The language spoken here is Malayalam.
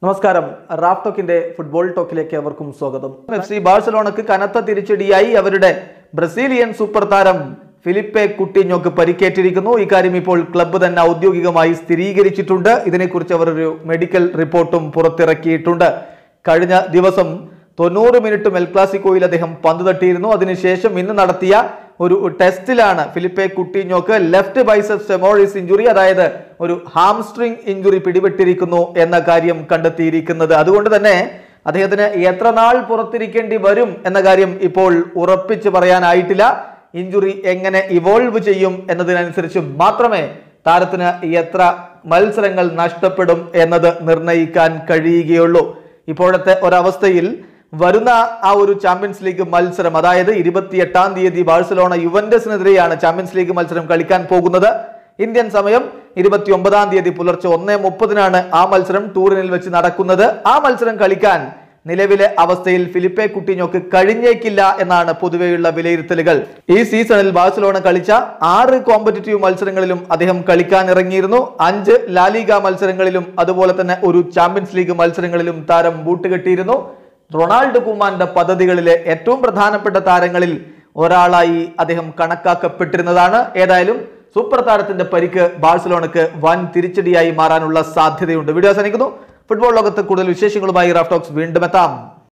നമസ്കാരം റാഫ് ടോക്കിന്റെ ഫുട്ബോൾ ടോക്കിലേക്ക് അവർക്കും സ്വാഗതം എഫ് സി ബാഴ്സലോണക്ക് കനത്ത തിരിച്ചടിയായി അവരുടെ ബ്രസീലിയൻ സൂപ്പർ താരം ഫിലിപ്പെ കുട്ടിഞ്ഞോക്ക് പരിക്കേറ്റിരിക്കുന്നു ഇക്കാര്യം ഇപ്പോൾ ക്ലബ്ബ് തന്നെ ഔദ്യോഗികമായി സ്ഥിരീകരിച്ചിട്ടുണ്ട് ഇതിനെക്കുറിച്ച് അവർ ഒരു മെഡിക്കൽ റിപ്പോർട്ടും പുറത്തിറക്കിയിട്ടുണ്ട് കഴിഞ്ഞ ദിവസം തൊണ്ണൂറ് മിനിറ്റ് മെൽ ക്ലാസിക്കോയിൽ അദ്ദേഹം പന്ത് തട്ടിയിരുന്നു അതിനുശേഷം ഇന്ന് നടത്തിയ ഒരു ടെസ്റ്റിലാണ് ഫിലിപ്പെ കുട്ടിഞ്ഞോക്ക് ലെഫ്റ്റ് ബൈസെപ്സ് ഫെമോറിസ് ഇഞ്ചുറി അതായത് ഒരു ഹാംസ്ട്രിങ് ഇഞ്ചുറി പിടിപെട്ടിരിക്കുന്നു എന്ന കാര്യം കണ്ടെത്തിയിരിക്കുന്നത് അതുകൊണ്ട് തന്നെ അദ്ദേഹത്തിന് എത്ര നാൾ പുറത്തിരിക്കേണ്ടി വരും എന്ന കാര്യം ഇപ്പോൾ ഉറപ്പിച്ച് പറയാനായിട്ടില്ല ഇഞ്ചുറി എങ്ങനെ ഇവോൾവ് ചെയ്യും എന്നതിനനുസരിച്ച് മാത്രമേ താരത്തിന് എത്ര മത്സരങ്ങൾ നഷ്ടപ്പെടും എന്നത് നിർണ്ണയിക്കാൻ കഴിയുകയുള്ളൂ ഇപ്പോഴത്തെ ഒരവസ്ഥയിൽ വരുന്ന ആ ഒരു ചാമ്പ്യൻസ് ലീഗ് മത്സരം അതായത് ഇരുപത്തിയെട്ടാം തീയതി ബാഴ്സലോണ യുവന്റസിനെതിരെയാണ് ചാമ്പ്യൻസ് ലീഗ് മത്സരം കളിക്കാൻ പോകുന്നത് ഇന്ത്യൻ സമയം ഇരുപത്തി ഒമ്പതാം തീയതി പുലർച്ചെ ഒന്നേ മുപ്പതിനാണ് ആ മത്സരം ടൂറിനിൽ വെച്ച് നടക്കുന്നത് ആ മത്സരം കളിക്കാൻ നിലവിലെ അവസ്ഥയിൽ ഫിലിപ്പെ കുട്ടിഞ്ഞോക്ക് കഴിഞ്ഞേക്കില്ല എന്നാണ് പൊതുവെയുള്ള വിലയിരുത്തലുകൾ ഈ സീസണിൽ ബാഴ്സലോണ കളിച്ച ആറ് കോമ്പറ്റീറ്റീവ് മത്സരങ്ങളിലും അദ്ദേഹം കളിക്കാൻ ഇറങ്ങിയിരുന്നു അഞ്ച് ലാലിഗ മത്സരങ്ങളിലും അതുപോലെ തന്നെ ഒരു ചാമ്പ്യൻസ് ലീഗ് മത്സരങ്ങളിലും താരം ബൂട്ട് കെട്ടിയിരുന്നു റൊണാൾഡോ കുമാന്റെ പദ്ധതികളിലെ ഏറ്റവും പ്രധാനപ്പെട്ട താരങ്ങളിൽ ഒരാളായി അദ്ദേഹം കണക്കാക്കപ്പെട്ടിരുന്നതാണ് ഏതായാലും സൂപ്പർ താരത്തിന്റെ പരിക്ക് ബാഴ്സലോണക്ക് വൻ തിരിച്ചടിയായി മാറാനുള്ള സാധ്യതയുണ്ട് വീഡിയോ അവസാനിക്കുന്നു ഫുട്ബോൾ ലോകത്ത് കൂടുതൽ വിശേഷങ്ങളുമായി റാഫ്റ്റോക്സ് വീണ്ടും എത്താം